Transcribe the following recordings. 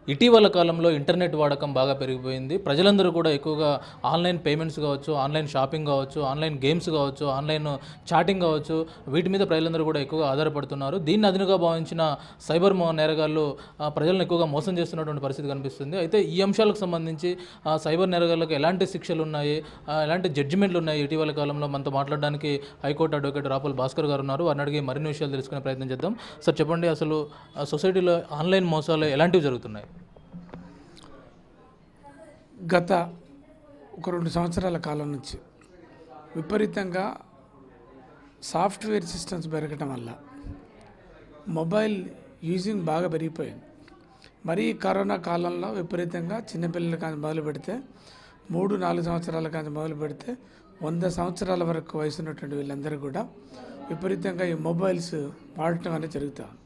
ఇటీవల కాలంలో ఇంటర్నెట్ వాడకం బాగా పెరిగిపోయింది ప్రజలందరూ కూడా ఎక్కువగా ఆన్లైన్ పేమెంట్స్ కావచ్చు ఆన్లైన్ షాపింగ్ కావచ్చు ఆన్లైన్ గేమ్స్ కావచ్చు ఆన్లైన్ చాటింగ్ కావచ్చు వీటి మీద ప్రజలందరూ కూడా ఎక్కువగా ఆధారపడుతున్నారు దీన్ని అదునుగా భావించిన సైబర్ మో- నేరగాళ్ళు ఆ, ప్రజలను ఎక్కువగా మోసం చేస్తున్నటువంటి పరిస్థితి కనిపిస్తుంది అయితే ఈ అంశాలకు సంబంధించి ఆ, సైబర్ నేరగాళ్ళకు ఎలాంటి శిక్షలు ఉన్నాయి ఆ, ఎలాంటి జడ్జిమెంట్లు ఉన్నాయి ఇటీవల కాలంలో మనతో మాట్లాడడానికి హైకోర్టు అడ్వకేట్ రాపుల్ భాస్కర్ గారు ఉన్నారు వారిని అడిగి మరిన్ని విషయాలు తెలుసుకునే ప్రయత్నం చేద్దాం సార్ చెప్పండి అసలు ఆ, సొసైటీలో ఆన్లైన్ మోసాలు ఎలాంటివి జరుగుతున్నాయి గత ఒక రెండు సంవత్సరాల కాలం నుంచి విపరీతంగా సాఫ్ట్వేర్ సిస్టమ్స్ పెరగటం వల్ల మొబైల్ యూజింగ్ బాగా పెరిగిపోయింది మరీ కరోనా కాలంలో విపరీతంగా చిన్నపిల్లల కానీ మొదలు పెడితే మూడు నాలుగు సంవత్సరాల కానీ మొదలు పెడితే వంద సంవత్సరాల వరకు వయసు ఉన్నటువంటి వీళ్ళందరూ కూడా విపరీతంగా ఈ మొబైల్స్ వాడటం అనేది జరుగుతూ ఉంది.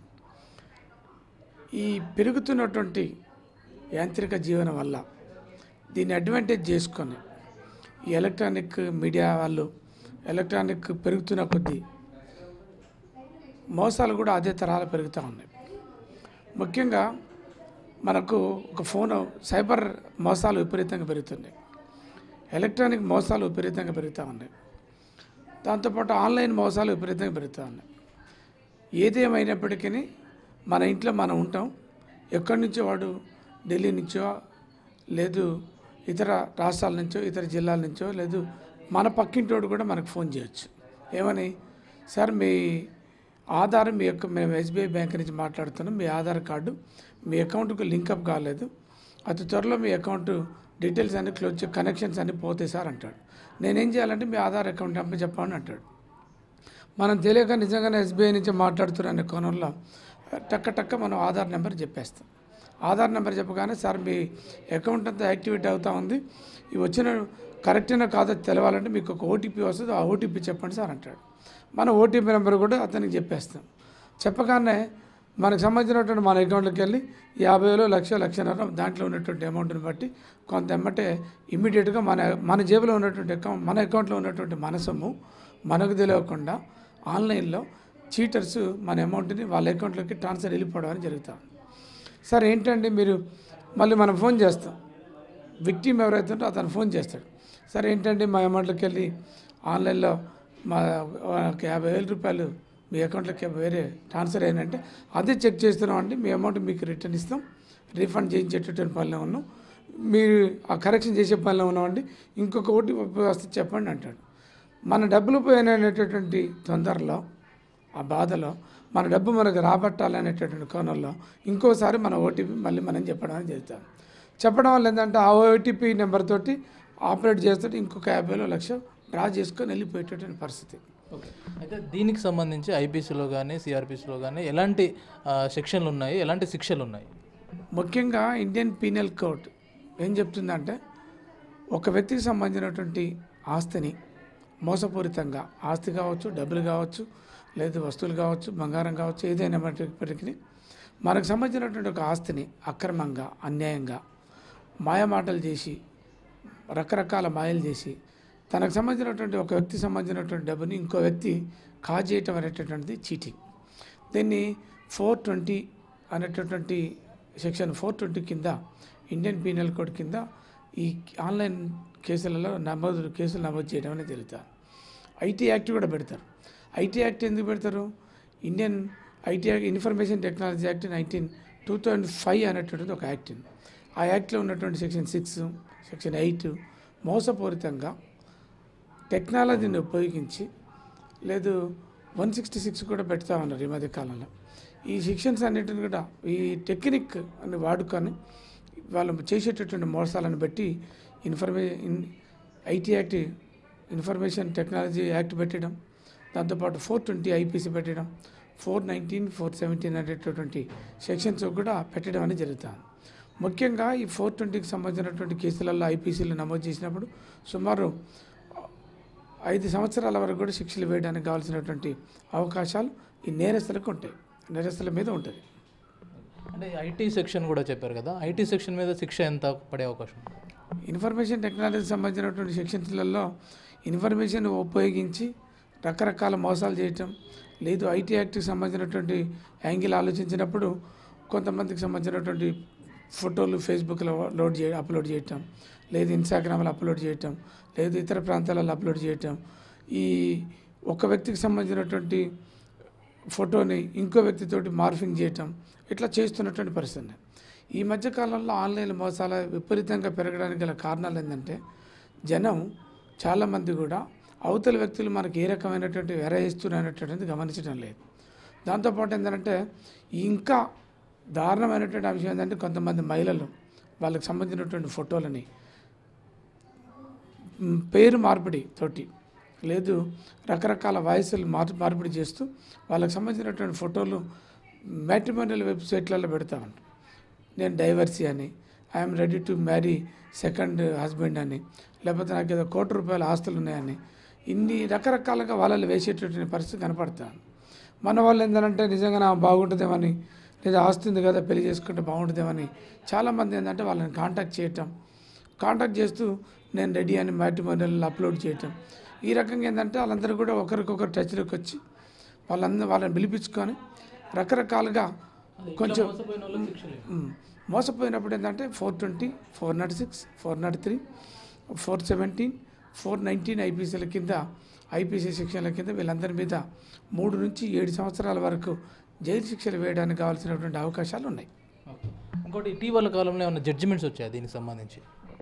ఈ పెరుగుతున్నటువంటి యాంత్రిక జీవనం వల్ల దీన్ని అడ్వాంటేజ్ చేసుకొని ఈ ఎలక్ట్రానిక్ మీడియా వాళ్ళు ఎలక్ట్రానిక్ పెరుగుతున్న కొద్దీ మోసాలు కూడా అదే తరహాలో పెరుగుతూ ఉన్నాయి ముఖ్యంగా మనకు ఒక ఫోన్ సైబర్ మోసాలు విపరీతంగా పెరుగుతున్నాయి ఎలక్ట్రానిక్ మోసాలు విపరీతంగా పెరుగుతూ ఉన్నాయి దాంతోపాటు ఆన్లైన్ మోసాలు విపరీతంగా పెరుగుతూ ఉన్నాయి ఏదేమైనప్పటికీ మన ఇంట్లో మనం ఉంటాం ఎక్కడి నుంచో వాడు ఢిల్లీ నుంచో లేదు ఇతర రాష్ట్రాల నుంచో ఇతర జిల్లాల నుంచో లేదు మన పక్కింటోడు కూడా మనకు ఫోన్ చేయొచ్చు ఏమని సార్ మీ ఆధార్ మీ యొక్క మేము ఎస్బీఐ బ్యాంక్ నుంచి మాట్లాడుతున్నాం మీ ఆధార్ కార్డు మీ అకౌంట్కి లింకప్ కాలేదు అతి త్వరలో మీ అకౌంట్ డీటెయిల్స్ అన్ని క్లోజ్ చే- కనెక్షన్స్ అన్ని పోతాయి సార్ అంటాడు నేనేం చేయాలంటే మీ ఆధార్ అకౌంట్ నెంబర్ చెప్పండి అంటాడు మనం తెలియక నిజంగానే ఎస్బీఐ నుంచి మాట్లాడుతున్న కోణంలో టక్క టక్క మనం ఆధార్ నెంబర్ చెప్పేస్తాం ఆధార్ నెంబర్ చెప్పగానే సార్ మీ అకౌంట్ అంతా యాక్టివేట్ అవుతా ఉంది ఈ వచ్చిన కరెక్టేనా కాదో తెలవాలంటే మీకు ఒక ఓటీపీ వస్తుంది ఆ ఓటీపీ చెప్పండి సార్ అంటాడు మన ఓటీపీ నెంబర్ కూడా అతనికి చెప్పేస్తాం చెప్పగానే మనకు సంబంధించినటువంటి మన అకౌంట్లోకి వెళ్ళి యాభై వేలు లక్ష లక్షన్నర దాంట్లో ఉన్నటువంటి అమౌంట్ని బట్టి కొంత ఎమ్మటే ఇమ్మీడియట్గా మన మన జేబులో ఉన్నటువంటి అకౌంట్ మన అకౌంట్లో ఉన్నటువంటి మన సొమ్ము మనకు తెలియకుండా ఆన్లైన్లో చీటర్స్ మన అమౌంట్ని వాళ్ళ అకౌంట్లోకి ట్రాన్స్ఫర్ వెళ్ళిపోవడం అని జరుగుతుంది సార్ ఏంటండి మీరు మళ్ళీ మనం ఫోన్ చేస్తాం విక్టిమ్ ఎవరైతే ఉంటే అతను ఫోన్ చేస్తాడు సార్ ఏంటంటే మా అమౌంట్లోకి వెళ్ళి ఆన్లైన్లో మా ఒక యాభై వేల రూపాయలు మీ అకౌంట్లోకి వేరే ట్రాన్స్ఫర్ అయినంటే అదే చెక్ చేస్తున్నాం అండి మీ అమౌంట్ మీకు రిటర్న్ ఇస్తాం రీఫండ్ చేయించేటటువంటి పనిలో ఉన్నాం మీరు ఆ కరెక్షన్ చేసే పనిలో ఉన్నామండి ఇంకొక ఓటీపీ వస్తే చెప్పండి అంటాడు మన డబ్బులు పోయిననేటటువంటి తొందరలో ఆ బాధలో మన డబ్బు మనకు రాబట్టాలనేటటువంటి కోణంలో ఇంకోసారి మన ఓటీపీ మళ్ళీ మనం చెప్పడం అనేది జరుగుతాం చెప్పడం వల్ల ఏంటంటే ఆ ఓటీపీ నెంబర్ తోటి ఆపరేట్ చేస్తుంటే ఇంకొక యాభై వేల లక్ష డ్రా చేసుకొని వెళ్ళిపోయేటటువంటి పరిస్థితి ఓకే అయితే దీనికి సంబంధించి ఐపీసీలో కానీ సిఆర్పిసిలో కానీ ఎలాంటి ఆ, సెక్షన్లు ఉన్నాయి ఎలాంటి శిక్షలు ఉన్నాయి ముఖ్యంగా ఇండియన్ పీనల్ కోడ్ ఏం చెప్తుందంటే ఒక వ్యక్తికి సంబంధించినటువంటి ఆస్తిని మోసపూరితంగా ఆస్తి కావచ్చు డబ్బులు కావచ్చు లేదు వస్తువులు కావచ్చు బంగారం కావచ్చు ఏదైనా ఇప్పటికీ మనకు సంబంధించినటువంటి ఒక ఆస్తిని అక్రమంగా అన్యాయంగా మాయమాటలు చేసి రకరకాల మాయలు చేసి తనకు సంబంధించినటువంటి ఒక వ్యక్తికి సంబంధించినటువంటి డబ్బుని ఇంకో వ్యక్తి కాజేయటం అనేటటువంటిది చీటింగ్ దీన్ని ఫోర్ ట్వంటీ అనేటటువంటి సెక్షన్ ఫోర్ ట్వంటీ కింద ఇండియన్ పీనల్ కోడ్ కింద ఈ ఆన్లైన్ కేసులలో నమోదు కేసులు నమోదు చేయడం అనేది జరుగుతుంది ఐటీ యాక్ట్ కూడా పెడతారు ఐటీ యాక్ట్ ఎందుకు పెడతారు Indian IT act information technology act nineteen two thousand five అనేటువంటిది ఒక యాక్ట్ ఉంది. ఆ యాక్ట్లో ఉన్నటువంటి సెక్షన్ సిక్స్ సెక్షన్ ఎయిట్ మోసపూరితంగా టెక్నాలజీని ఉపయోగించి లేదు వన్ సిక్స్టీ సిక్స్ కూడా పెడతా ఉన్నారు ఈ మధ్య కాలంలో ఈ సెక్షన్స్ అన్నిటిని కూడా ఈ టెక్నిక్ అని వాడుకొని వాళ్ళు చేసేటటువంటి మోసాలను బట్టి ఇన్ఫర్మే ఇన్ IT act information technology act పెట్టడం దాంతోపాటు ఫోర్ ట్వంటీ ఐపీసీ పెట్టడం ఫోర్ నైన్టీన్ ఫోర్ సెవెంటీన్ అనేటటువంటి సెక్షన్స్ కూడా పెట్టడం అనేది జరుగుతుంది ముఖ్యంగా ఈ ఫోర్ ట్వంటీకి సంబంధించినటువంటి కేసులలో ఐపీసీలు నమోదు చేసినప్పుడు సుమారు ఐదు సంవత్సరాల వరకు కూడా శిక్షలు వేయడానికి కావాల్సినటువంటి అవకాశాలు ఈ నేరస్తులకు ఉంటాయి నేరస్తుల మీద ఉంటుంది అంటే ఐటీ సెక్షన్ కూడా చెప్పారు కదా ఐటీ సెక్షన్ మీద శిక్ష ఎంత పడే అవకాశం ఉంది? ఇన్ఫర్మేషన్ టెక్నాలజీకి సంబంధించినటువంటి సెక్షన్స్లలో ఇన్ఫర్మేషన్ ఉపయోగించి రకరకాల మోసాలు చేయటం లేదు ఐటీ యాక్ట్కి సంబంధించినటువంటి యాంగిల్ ఆలోచించినప్పుడు కొంతమందికి సంబంధించినటువంటి ఫోటోలు ఫేస్బుక్లో లోడ్ చేయ అప్లోడ్ చేయటం లేదు ఇన్స్టాగ్రామ్లో అప్లోడ్ చేయటం లేదు ఇతర ప్రాంతాలలో అప్లోడ్ చేయటం ఈ ఒక వ్యక్తికి సంబంధించినటువంటి ఫోటోని ఇంకో వ్యక్తితోటి మార్ఫింగ్ చేయటం ఇట్లా చేస్తున్నటువంటి పరిస్థితి ఉంది. ఈ మధ్య కాలంలో ఆన్లైన్ మోసాల విపరీతంగా పెరగడానికి గల కారణాలు ఏంటంటే జనం చాలామంది కూడా అవతల వ్యక్తులు మనకి ఏ రకమైనటువంటి వెరయిస్తున్నటువంటిది గమనించడం లేదు దాంతోపాటు ఏంటంటే ఇంకా దారుణమైనటువంటి అంశం ఏంటంటే కొంతమంది మహిళలు వాళ్ళకి సంబంధించినటువంటి ఫోటోలని మ్, పేరు మార్పిడి తోటి లేదు రకరకాల వాయిస్లు మార్ మార్పిడి చేస్తూ వాళ్ళకి సంబంధించినటువంటి ఫోటోలు మ్యాట్రిమోనియల్ వెబ్సైట్లలో పెడతా ఉంటాం నేను డైవర్సీ అని I'm ready to marry second husband అని లేకపోతే నాకు ఏదో కోటి రూపాయల ఆస్తులు ఉన్నాయని ఇన్ని రకరకాలుగా వాళ్ళని వేసేటటువంటి పరిస్థితి కనపడతాను మన వాళ్ళు ఏంటంటే నిజంగా నా బాగుంటుందేమని లేదా ఆస్తి ఉంది కదా పెళ్లి చేసుకుంటే బాగుంటుందేమని చాలామంది ఏంటంటే వాళ్ళని కాంటాక్ట్ చేయటం కాంటాక్ట్ చేస్తూ నేను రెడీ అని మ్యాట్రిమోనియల్ అప్లోడ్ చేయటం ఈ రకంగా ఏంటంటే వాళ్ళందరూ కూడా ఒకరికొకరు టచ్లోకి వచ్చి వాళ్ళందరూ వాళ్ళని పిలిపించుకొని రకరకాలుగా కొంచెం మోసపోయిన వాళ్ళకి శిక్ష లేదు. మ్, మోసపోయినప్పుడు ఏంటంటే four twenty four not six four not three four seventeen four nineteen ఐపీసీల కింద ఐపీసీ శిక్షల కింద వీళ్ళందరి మీద మూడు నుంచి ఏడు సంవత్సరాల వరకు జైలు శిక్షలు వేయడానికి కావాల్సినటువంటి అవకాశాలు ఉన్నాయి ఓకే. ఇంకోటి ఇటీవల కాలంలో ఏమైనా జడ్జిమెంట్స్ వచ్చాయి దీనికి సంబంధించి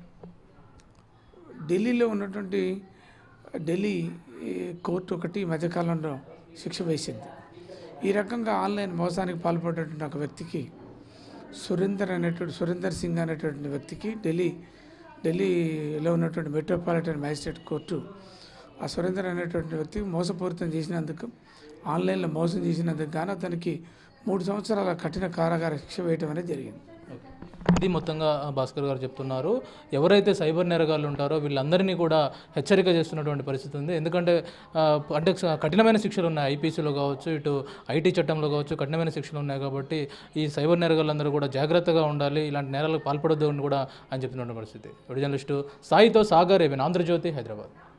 ఢిల్లీలో ఉన్నటువంటి ఢిల్లీ ఈ, కోర్టు ఒకటి ఈ మధ్యకాలంలో శిక్ష వేసింది ఈ రకంగా ఆన్లైన్ మోసానికి పాల్పడేటువంటి ఒక వ్యక్తికి సురేందర్ అనేటువంటి సురేందర్ సింగ్ అనేటువంటి వ్యక్తికి ఢిల్లీ ఢిల్లీలో ఉన్నటువంటి మెట్రోపాలిటన్ మ్యాజిస్ట్రేట్ కోర్టు ఆ సురేందర్ అనేటువంటి వ్యక్తికి మోసపూరితం చేసినందుకు ఆన్లైన్లో మోసం చేసినందుకు గాను అతనికి మూడు సంవత్సరాల కఠిన కారాగార శిక్ష వేయటం అనేది జరిగింది ఓకే. ఇది మొత్తంగా ఆ, భాస్కర్ గారు చెప్తున్నారు ఎవరైతే సైబర్ నేరగాళ్ళు ఉంటారో వీళ్ళందరినీ కూడా హెచ్చరిక చేస్తున్నటువంటి పరిస్థితి ఉంది ఎందుకంటే ఆ, అంటే స- కఠినమైన శిక్షలు ఉన్నాయి ఐపీసీలో కావచ్చు ఇటు ఐటీ చట్టంలో కావచ్చు కఠినమైన శిక్షలు ఉన్నాయి కాబట్టి ఈ సైబర్ నేరగాళ్ళందరూ కూడా జాగ్రత్తగా ఉండాలి ఇలాంటి నేరాలకు పాల్పడొద్దు అని కూడా ఆయన చెప్తున్న పరిస్థితి జర్నలిస్టు సాయితో సాగర్ ఏవిన్ ఆంధ్రజ్యోతి హైదరాబాద్